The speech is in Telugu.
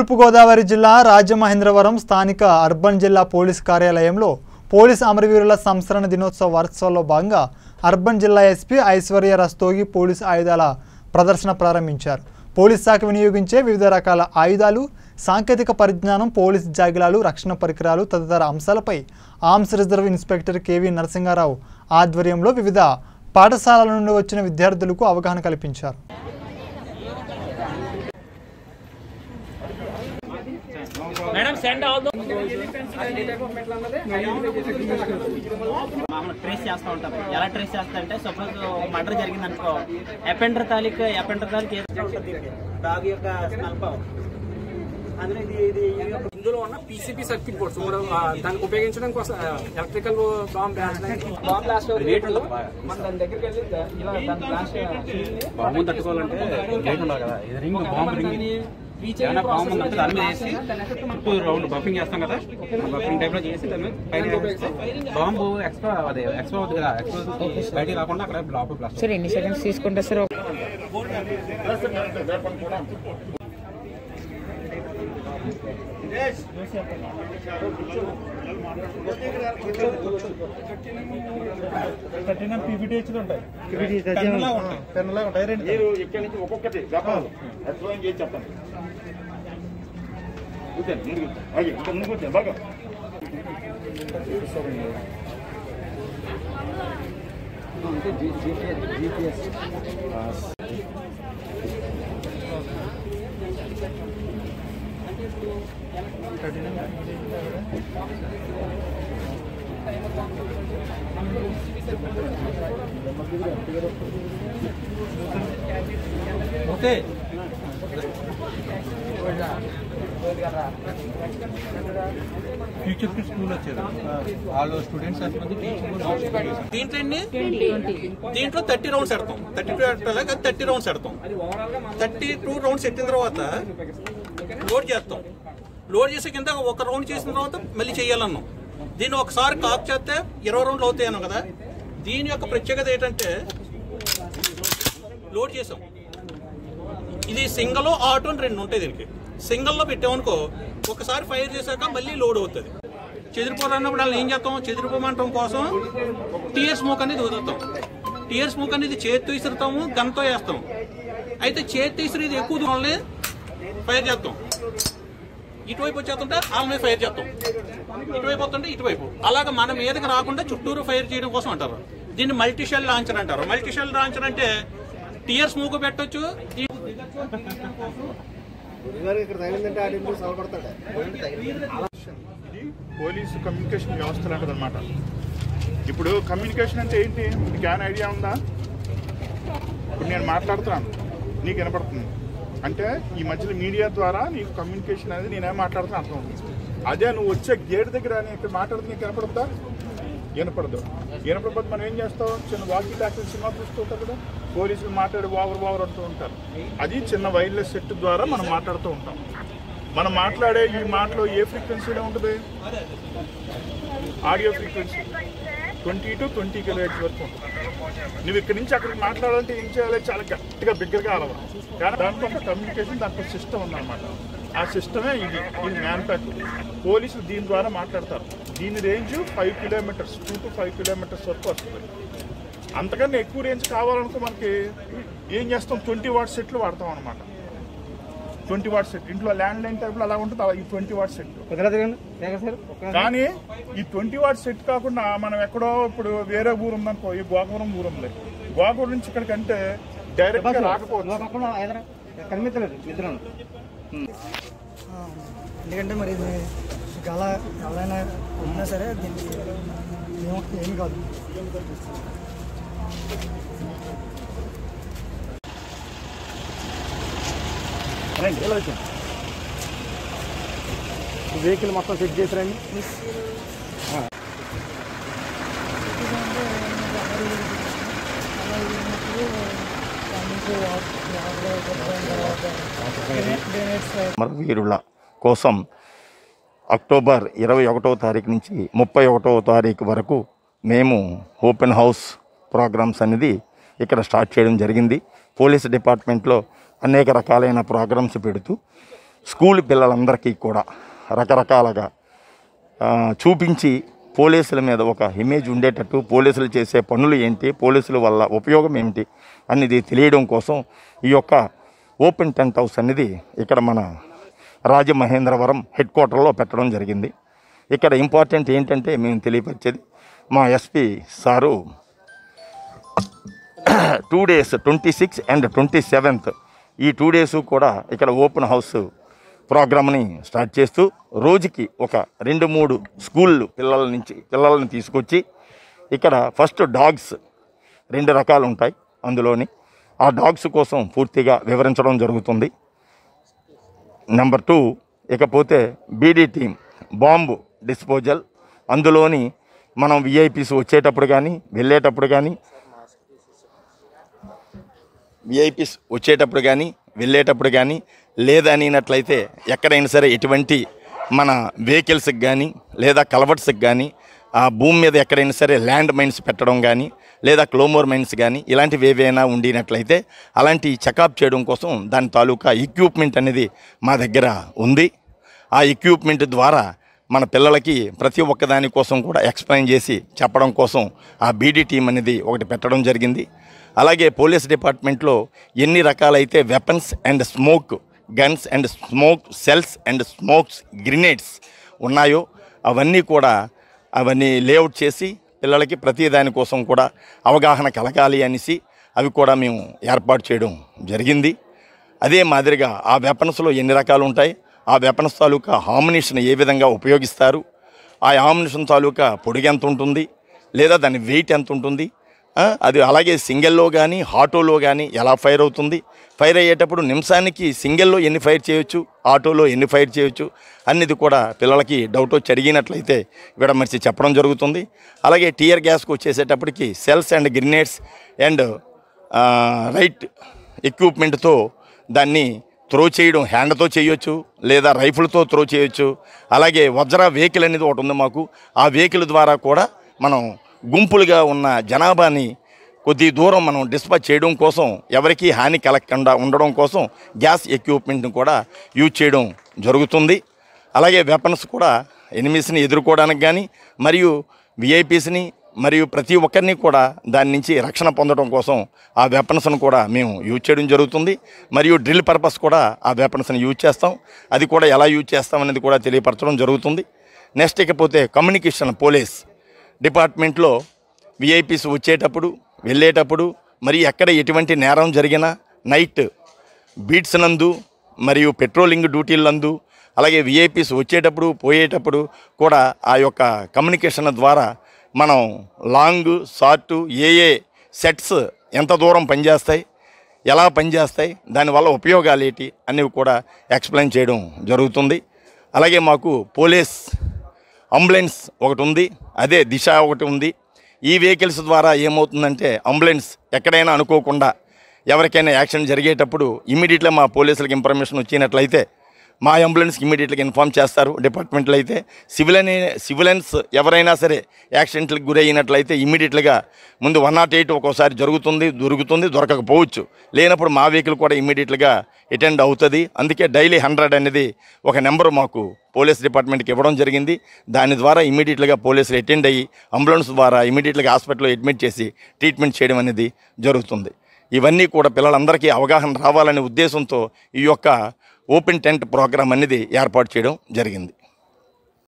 తూర్పుగోదావరి జిల్లా రాజమహేంద్రవరం స్థానిక అర్బన్ జిల్లా పోలీస్ కార్యాలయంలో పోలీస్ అమరవీరుల సంస్మరణ దినోత్సవ వారోత్సవాల్లో భాగంగా అర్బన్ జిల్లా ఎస్పీ ఐశ్వర్య రస్తోగి పోలీస్ ఆయుధాల ప్రదర్శన ప్రారంభించారు పోలీస్ శాఖ వినియోగించే వివిధ రకాల ఆయుధాలు సాంకేతిక పరిజ్ఞానం పోలీస్ జాగిలాలు రక్షణ పరికరాలు తదితర అంశాలపై arms reserve inspector KV Narasimha Rao ఆధ్వర్యంలో వివిధ పాఠశాలల నుండి వచ్చిన విద్యార్థులకు అవగాహన కల్పించారు మేడం సెండ్ ఆల్ మామూలు ట్రేస్ చేస్తూ ఉంటాం ఎలా ట్రేస్ చేస్తా అంటే సపోజ్ మర్డర్ జరిగింది అనుకో ఎపెండర్ తాలూకు ఎపెండర్ తాలూకు ఏదో ఉంటుంది డాగ్ యొక్క స్మెల్ పవర్ అందులో ఇది ఇది ఇది ఒక ఇందులో ఉన్న పీసీపీ సర్క్యూట్ బోర్డ్స్ మనం ఆ, దానికి ఉపయోగించడం కోసం ఎలక్ట్రికల్ బాంబ్ బాంబ్ బ్లాస్ట్ మన దాని దగ్గరికి వెళ్ళి ఇలా దాని బ్లాస్ట్ బాంబు తట్టుకోవాలంటే రేట్ ఉండాలి కదా ఇది రింగ్ బాంబు రింగ్ ఏమైనా బాంబు ఉందంటే దాని మీద వేసి చుట్టూ రౌండ్ బఫింగ్ చేస్తాం కదా బఫింగ్ టైప్ లో చేసి దాని మీద పైన వేస్తే బాంబు ఎక్స్ట్రా అదే ఎక్స్ట్రా అవుతుంది కదా ఎక్స్ట్రా బయటికి రాకుండా అక్కడ లోపల ప్లాస్టర్ సార్ ఎన్ని సెకండ్స్ తీసుకుంటే సార్ మీరు ఇక్కడి నుంచి ఒక్కొక్కటి చెప్పాలి ఎక్స్ప్లెయిన్ చేసి చెప్పండి కూర్చోండి ముందుకు కూర్చోండి. ఆగి, ఇంకా ముందుకు కూర్చోండి, బాగా ఓకే ఫ్యూచర్ కి స్కూల్ వచ్చారు వాళ్ళు స్టూడెంట్స్ ఎంతమంది దీంట్లో ఎన్ని దీంట్లో థర్టీ రౌండ్స్ ఎడతాం థర్టీ టూ ఎట్టాలి కానీ థర్టీ రౌండ్స్ ఎడతాం థర్టీ టూ రౌండ్స్ ఎట్టిన తర్వాత లోడ్ చేస్తాం లోడ్ చేసే కింద ఒక రౌండ్ చేసిన తర్వాత మళ్ళీ చేయాలన్నాం దీన్ని ఒకసారి కాక్ చేస్తే ఇరవై రౌండ్లు అవుతాయి అన్నాం కదా దీని యొక్క ప్రత్యేకత ఏంటంటే లోడ్ చేసాం ఇది సింగల్ ఆటో అని రెండు ఉంటాయి దీనికి సింగల్లో పెట్టామనుకో ఒకసారి ఫైర్ చేశాక మళ్ళీ లోడ్ అవుతుంది చెదిరిపోరన్నప్పుడు వాళ్ళు ఏం చేస్తాం చెదిరిపోమంటం కోసం టీయర్ స్మోక్ అనేది వదులుతాం టీయర్ స్మోక్ అనేది చేతితో ఇసురుతాము గన్తో వేస్తాం అయితే చేతి ఇసురు ఎక్కువ దూరంలో ఫైర్ చేస్తాం ఇటువైపు వచ్చేస్తుంటే వాళ్ళ మీద ఫైర్ చేస్తాం ఇటువైపు వస్తుంటే ఇటువైపు అలాగ మన మీదకి రాకుండా చుట్టూరు ఫైర్ చేయడం కోసం అంటారు దీన్ని మల్టీషెల్ లాంచర్ అంటారు మల్టీషెల్ లాంచర్ అంటే టీయర్ స్మోక్ పెట్టొచ్చు ఈ- ఇది పోలీసు కమ్యూనికేషన్ వ్యవస్థ లాంటిది అనమాట ఇప్పుడు కమ్యూనికేషన్ అంటే ఏంటి నీకు ఏమైనా ఐడియా ఉందా ఇప్పుడు నేను మాట్లాడుతున్నాను నీకు వినపడుతుంది అంటే ఈ మధ్యలో మీడియా ద్వారా నీకు కమ్యూనికేషన్ అనేది నేనేం మాట్లాడుతున్నా అర్థం అవుతుంది అదే నువ్వు వచ్చే గేట్ దగ్గర నేను ఇక్కడ మాట్లాడుతూ నీకు వినపడుతుందా వినపడదు వినపడకపోతే మనం ఏం చేస్తాం చిన్న వాకీ టాకీ సినిమా చూస్తూ ఉంటాం కదా పోలీసులు మాట్లాడి ఓవర్ ఓవర్ అంటూ ఉంటారు అది చిన్న వైర్లెస్ సెట్ ద్వారా మనం మాట్లాడుతూ ఉంటాం మనం మాట్లాడే ఈ మాటలో ఏ ఫ్రీక్వెన్సీలో ఉంటుంది audio frequency twenty to twenty kilohertz వరకు ఉంటుంది నువ్వు ఇక్కడి నుంచి అక్కడికి మాట్లాడాలంటే ఏం చేయాలి చాలా గట్టిగా బిగ్గరగా అలవా కానీ దాంట్లో ఒక కమ్యూనికేషన్ దాంట్లో సిస్టమ్ ఉందన్నమాట ఆ సిస్టమే ఇది ఇది మ్యానుఫ్యాక్చర్ పోలీసులు దీని ద్వారా మాట్లాడతారు దీని range five kilometres two to five kilometres వరకు వస్తుంది అంతకన్నా ఎక్కువ రేంజ్ కావాలనుకో మనకి ఏం చేస్తాం ట్వంటీ వాట్ సెట్లు వాడతాం అనమాట ట్వంటీ వాట్ సెట్ ఇంట్లో ల్యాండ్ లైన్ టైప్లో అలా ఉంటుంది అలా ఈ ట్వంటీ వాట్ సెట్ కానీ ఈ ట్వంటీ వాట్ సెట్ కాకుండా మనం ఎక్కడో ఇప్పుడు వేరే ఊరు ఉందనుకో ఈ గోకవరం ఊరు ఉంది గోకవరం నుంచి ఇక్కడికంటే డైరెక్ట్ గా రాకపోవచ్చు ఎందుకంటే మరి ఇది గల ఎవరైనా ఉన్నా సరే దీనికి ఏం ఏం కాదు వెహికల్ మొత్తం సెట్ చేసి రండి అమరవీరుల కోసం అక్టోబర్ ఇరవై ఒకటవ తారీఖు నుంచి ముప్పై ఒకటవ తారీఖు వరకు మేము ఓపెన్ హౌస్ ప్రోగ్రామ్స్ అనేది ఇక్కడ స్టార్ట్ చేయడం జరిగింది పోలీస్ డిపార్ట్మెంట్లో అనేక రకాలైన ప్రోగ్రామ్స్ పెడుతూ స్కూల్ పిల్లలందరికీ కూడా రకరకాలుగా ఆ, చూపించి పోలీసుల మీద ఒక ఇమేజ్ ఉండేటట్టు పోలీసులు చేసే పనులు ఏంటి పోలీసుల వల్ల ఉపయోగం ఏమిటి అనేది తెలియడం కోసం ఈ యొక్క ఓపెన్ టెంట్ హౌస్ అనేది ఇక్కడ మన రాజమహేంద్రవరం హెడ్ క్వార్టర్లో పెట్టడం జరిగింది ఇక్కడ ఇంపార్టెంట్ ఏంటంటే మేము తెలియపరిచేది మా SP sir two days twenty six and twenty seventh ఈ టూ డేస్ కూడా ఇక్కడ ఓపెన్ హౌస్ ప్రోగ్రామ్ని స్టార్ట్ చేస్తూ రోజుకి ఒక రెండు మూడు స్కూళ్ళు పిల్లల నుంచి పిల్లల్ని తీసుకొచ్చి ఇక్కడ ఫస్ట్ డాగ్స్ రెండు రకాలు ఉంటాయి అందులోని ఆ డాగ్స్ కోసం పూర్తిగా వివరించడం జరుగుతుంది నెంబర్ టూ ఇకపోతే బీడీ టీమ్ బాంబు డిస్పోజల్ అందులోని మనం విఐపీస్ వచ్చేటప్పుడు కానీ వెళ్ళేటప్పుడు కానీ విఐపీస్ వచ్చేటప్పుడు కానీ వెళ్ళేటప్పుడు కానీ లేదనినట్లయితే ఎక్కడైనా సరే ఎటువంటి మన వెహికల్స్కి కానీ లేదా కలవర్ట్స్కి కానీ ఆ భూమి మీద ఎక్కడైనా సరే ల్యాండ్ మైన్స్ పెట్టడం కానీ లేదా క్లోమోర్ మైన్స్ కానీ ఇలాంటివి ఏవైనా ఉండినట్లయితే అలాంటి చెకప్ చేయడం కోసం దాని తాలూకా ఎక్విప్మెంట్ అనేది మా దగ్గర ఉంది ఆ ఎక్విప్మెంట్ ద్వారా మన పిల్లలకి ప్రతి ఒక్క దాని కోసం కూడా ఎక్స్ప్లెయిన్ చేసి చెప్పడం కోసం ఆ బీడీ టీం అనేది ఒకటి పెట్టడం జరిగింది అలాగే పోలీస్ డిపార్ట్మెంట్లో ఎన్ని రకాలైతే weapons and smoke guns and smoke shells and smokes grenades ఉన్నాయో అవన్నీ కూడా అవన్నీ లేఅవుట్ చేసి పిల్లలకి ప్రతి దానికోసం కూడా అవగాహన కలగాలి అనేసి అవి కూడా మేము ఏర్పాటు చేయడం జరిగింది అదే మాదిరిగా ఆ వెపన్స్లో ఎన్ని రకాలు ఉంటాయి ఆ వెపన్స్ తాలూకా హామినేషన్ ఏ విధంగా ఉపయోగిస్తారు ఆ హామినేషన్ తాలూకా పొడిగి ఎంత ఉంటుంది లేదా దాని వెయిట్ ఎంత ఉంటుంది ఆ, అది అలాగే సింగిల్లో కానీ ఆటోలో కానీ ఎలా ఫైర్ అవుతుంది ఫైర్ అయ్యేటప్పుడు నిమిషానికి సింగిల్లో ఎన్ని ఫైర్ చేయొచ్చు ఆటోలో ఎన్ని ఫైర్ చేయొచ్చు అనేది కూడా పిల్లలకి డౌట్ వచ్చి అడిగినట్లయితే ఇక్కడ మర్చి చెప్పడం జరుగుతుంది అలాగే టీయర్ గ్యాస్కి వచ్చేసేటప్పటికి shells and grenades and right ఎక్విప్మెంట్తో దాన్ని త్రో చేయడం హ్యాండ్తో చేయొచ్చు లేదా రైఫిల్తో త్రో చేయొచ్చు అలాగే వజ్ర వెహికల్ అనేది ఒకటి ఉంది మాకు ఆ వెహికల్ ద్వారా కూడా మనం గుంపులుగా ఉన్న జనాభాని కొద్ది దూరం మనం డిస్పాచ్ చేయడం కోసం ఎవరికీ హాని కలగకుండా ఉండడం కోసం గ్యాస్ ఎక్విప్మెంట్ని కూడా యూజ్ చేయడం జరుగుతుంది అలాగే వెపన్స్ కూడా ఎనిమిస్ని ఎదుర్కోవడానికి కానీ మరియు విఐపీస్ని మరియు ప్రతి ఒక్కరిని కూడా దాని నుంచి రక్షణ పొందడం కోసం ఆ వెపన్స్ను కూడా మేము యూజ్ చేయడం జరుగుతుంది మరియు డ్రిల్ పర్పస్ కూడా ఆ వెపన్స్ని యూజ్ చేస్తాం అది కూడా ఎలా యూజ్ చేస్తాం అనేది కూడా తెలియపరచడం జరుగుతుంది నెక్స్ట్ ఇకపోతే కమ్యూనికేషన్ పోలీస్ డిపార్ట్మెంట్లో విఐపీస్ వచ్చేటప్పుడు వెళ్ళేటప్పుడు మరి ఎక్కడ ఎటువంటి నేరం జరిగినా నైట్ బీట్స్ నందు మరియు పెట్రోలింగ్ డ్యూటీలందు అలాగే విఐపీస్ వచ్చేటప్పుడు పోయేటప్పుడు కూడా ఆ యొక్క కమ్యూనికేషన్ ద్వారా మనం లాంగ్ షార్ట్ ఏ ఏ సెట్స్ ఎంత దూరం పనిచేస్తాయి ఎలా పనిచేస్తాయి దానివల్ల ఉపయోగాలు ఏంటి అనేవి కూడా ఎక్స్ప్లెయిన్ చేయడం జరుగుతుంది అలాగే మాకు పోలీస్ అంబులెన్స్ ఒకటి ఉంది అదే దిశ ఒకటి ఉంది ఈ వెహికల్స్ ద్వారా ఏమవుతుందంటే అంబులెన్స్ ఎక్కడైనా అనుకోకుండా ఎవరికైనా యాక్సిడెంట్ జరిగేటప్పుడు ఇమీడియట్గా మా పోలీసులకు ఇన్ఫర్మేషన్ వచ్చినట్లయితే మా అంబులెన్స్కి ఇమీడియట్గా ఇన్ఫామ్ చేస్తారు డిపార్ట్మెంట్లో అయితే సివిలన్ సివిలన్స్ ఎవరైనా సరే యాక్సిడెంట్లకు గురైనట్లయితే ఇమీడియట్గా ముందు వన్ నాట్ ఎయిట్ ఒక్కోసారి జరుగుతుంది దొరుకుతుంది దొరకకపోవచ్చు లేనప్పుడు మా వెహికల్ కూడా ఇమీడియట్గా అటెండ్ అవుతుంది అందుకే డైలీ హండ్రెడ్ అనేది ఒక నెంబర్ మాకు పోలీస్ డిపార్ట్మెంట్కి ఇవ్వడం జరిగింది దాని ద్వారా ఇమీడియట్గా పోలీసులు అటెండ్ అయ్యి అంబులెన్స్ ద్వారా ఇమీడియట్గా హాస్పిటల్లో అడ్మిట్ చేసి ట్రీట్మెంట్ చేయడం అనేది జరుగుతుంది ఇవన్నీ కూడా పిల్లలందరికీ అవగాహన రావాలనే ఉద్దేశంతో ఈ యొక్క ఓపెన్ టెంట్ ప్రోగ్రాం అనేది ఏర్పాటు చేయడం జరిగింది